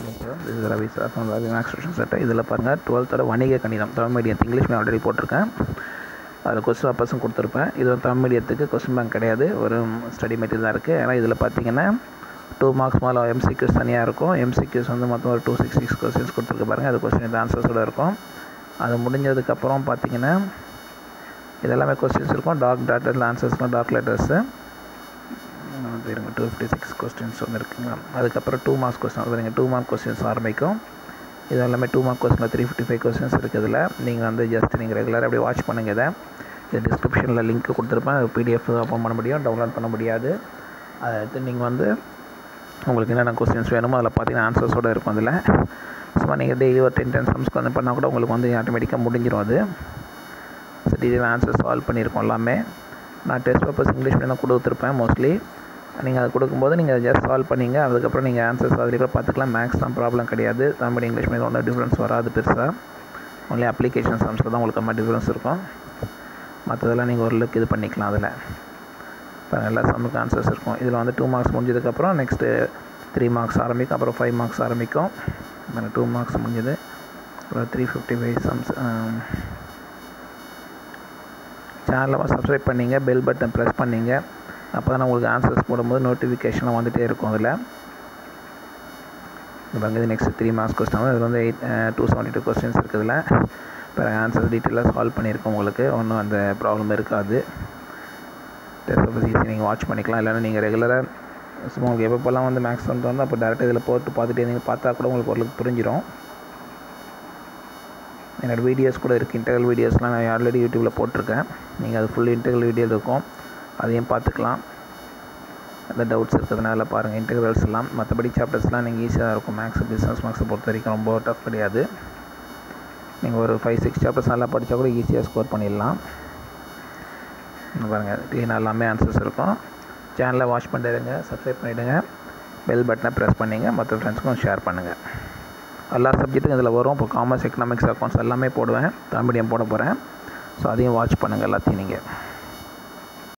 இது Ravi sir from Ravi maths tuition centre இதில் பாருங்கள் டுவெல்த்தோட வணிக கணிதம் Tamil medium English medium already போட்டிருக்கேன் அதில் கொஸ்டின் பேப்பர்ஸும் கொடுத்துருப்பேன் இது வந்து தமிழ் மீடியத்துக்கு கொஸ்டின் பேங்க் கிடையாது ஒரு ஸ்டடி மெட்டீரியல் தான் இருக்குது ஏன்னா இதில் பார்த்தீங்கன்னா டூ மார்க்ஸ் மேலே எம்சிக்யூஸ் தனியாக இருக்கும் எம்சிக்யூஸ் வந்து மொத்தம் ஒரு டூ சிக்ஸ் சிக்ஸ் கொஸ்டின்ஸ் கொடுத்துருக்கு பாருங்கள் அது கொஸ்டின் ஆன்சர்ஸோட இருக்கும் அது முடிஞ்சதுக்கப்புறம் பார்த்தீங்கன்னா இதெல்லாமே கொஸ்டின்ஸ் இருக்கும் டார்க் டாட்டர் ஆன்சர்ஸ்லாம் டார்க் லெட்டர்ஸு இருங்க டூ ஃபிஃப்டி சிக்ஸ் கொஸ்டின்ஸ் வந்து இருக்குங்களா அதுக்கப்புறம் டூ மார்க்ஸ் கொஸ்டின் பாருங்க டூ மார்க் கொஸ்டின்ஸ் ஆரம்பிக்கும் இது எல்லாமே டூ மார்க் கொஸ்டினில் த்ரீ ஃபிஃப்டி ஃபைவ் கொஸ்டின்ஸ் இருக்குதுல நீங்கள் வந்து ஜஸ்ட் நீங்கள் ரெகுலராக அப்படியே வாட்ச் பண்ணுங்கள் இதை இது டிஸ்கிரிப்ஷனில் லிங்க் கொடுத்துருப்பேன் பிடிஎஃப் ஓப்பன் பண்ண முடியும் டவுன்லோட் பண்ண முடியாது அதை எடுத்து நீங்கள் வந்து உங்களுக்கு என்னென்ன கொஸ்டின்ஸ் வேணுமோ அதில் பார்த்தீங்கன்னா ஆன்சர்ஸோடு இருக்கும் அதில் சும்மா நீங்கள் டெய்லி ஒரு டென் டென் சம்ஸ் வந்து பண்ணால் கூட உங்களுக்கு வந்து ஆட்டோமேட்டிக்காக முடிஞ்சிடும் அது ஸோ டீட்டெயில் ஆன்சர் சால்வ் பண்ணியிருக்கோம் எல்லாமே நான் டெஸ்ட் பேப்பர்ஸ் இங்கிலீஷ் மீடியம் தான் கொடுத்துருப்பேன் மோஸ்ட்லி நீங்கள் அது கொடுக்கும்போது நீங்கள் ஜஸ்ட் சால்வ் பண்ணிங்க அதுக்கப்புறம் நீங்கள் ஆன்சர்ஸ் அதில் கூட பார்த்துக்கலாம் மேக்ஸ் தான் ப்ராப்ளம் கிடையாது தமிழ் இங்கிலீஷ் மீடியம் ஒன்றும் டிஃப்ரென்ஸ் வராது பெருசாக ஒன்லி அப்ளிகேஷன் சம்ஸில் தான் உங்களுக்கு ரொம்ப டிஃப்ரென்ஸ் இருக்கும் மற்றதெல்லாம் நீங்கள் ஒரு லுக் இது பண்ணிக்கலாம் அதில் இப்போ எல்லா சம்முக்கு ஆன்சர்ஸ் இருக்கும் இதில் வந்து டூ மார்க்ஸ் முடிஞ்சதுக்கப்புறம் நெக்ஸ்ட்டு த்ரீ மார்க்ஸ் ஆரம்பிக்கும் அப்புறம் ஃபைவ் மார்க்ஸ் ஆரம்பிக்கும் டூ மார்க்ஸ் முடிஞ்சது அப்புறம் த்ரீ ஃபிஃப்டி ஃபைவ் சம்ஸ் சேனலை சப்ஸ்கிரைப் பண்ணிங்க பெல் பட்டன் ப்ரெஸ் பண்ணிங்க அப்போ தான் உங்களுக்கு ஆன்சர்ஸ் போடும்போது நோட்டிஃபிகேஷன்லாம் வந்துகிட்டே இருக்கும் அதில் இப்போ இது நெக்ஸ்ட் த்ரீ மார்க்ஸ் கொஸ்டின் இதில் வந்து eight to seventy two questions இருக்குதுல இப்போ ஆன்சர்ஸ் டீட்டெயிலாக சால்வ் பண்ணியிருக்கோம் உங்களுக்கு ஒன்றும் அந்த ப்ராப்ளம் இருக்காது டெஸ்ட் ஆஃபீஸ் ஈஸி நீங்கள் வாட்ச் பண்ணிக்கலாம் இல்லைன்னா நீங்கள் ரெகுலராக சும்மா உங்களுக்கு எப்பப்போல்லாம் வந்து மேக்ஸ் வந்து அப்போ டேரெக்டாக இதில் போட்டு பார்த்துட்டு நீங்கள் பார்த்தா கூட உங்களுக்கு ஓரளவுக்கு புரிஞ்சிடும் என்னோடய வீடியோஸ் கூட இருக்குது இன்டர்வல் வீடியோஸ்லாம் நான் ஆல்ரெடி யூடியூப்பில் போட்டிருக்கேன் நீங்கள் அது ஃபுல் இன்டர்வல் வீடியோ இருக்கும் அதையும் பார்த்துக்கலாம் அந்த டவுட்ஸ் இருக்கிறதுனால பாருங்கள் இன்டெகிரல்ஸ் எல்லாம் மற்றபடி சாப்டர்ஸ்லாம் நீங்கள் ஈஸியாக இருக்கும் மேக்ஸ் பிஸ்னஸ் மேக்ஸை பொறுத்த வரைக்கும் ரொம்ப டஃப் கிடையாது நீங்கள் ஒரு ஃபைவ் சிக்ஸ் சாப்டர்ஸ் நல்லா படித்தா கூட ஈஸியாக ஸ்கோர் பண்ணிடலாம் பாருங்கள் க்ளீனாக எல்லாமே ஆன்சர்ஸ் இருக்கும் சேனலை வாட்ச் பண்ணிடுங்க சப்ஸ்கிரைப் பண்ணிவிடுங்க பெல் பட்டனை ப்ரெஸ் பண்ணிங்க மற்ற ஃப்ரெண்ட்ஸ்க்கும் ஷேர் பண்ணுங்கள் எல்லா சப்ஜெக்ட்டும் இதில் வரும் இப்போ காமர்ஸ் எக்கனாமிக்ஸ் அக்கௌண்ட்ஸ் எல்லாமே போடுவேன் தமிழ் மீடியம் போட போகிறேன் ஸோ அதையும் வாட்ச் பண்ணுங்கள் எல்லாத்தையும் நீங்கள்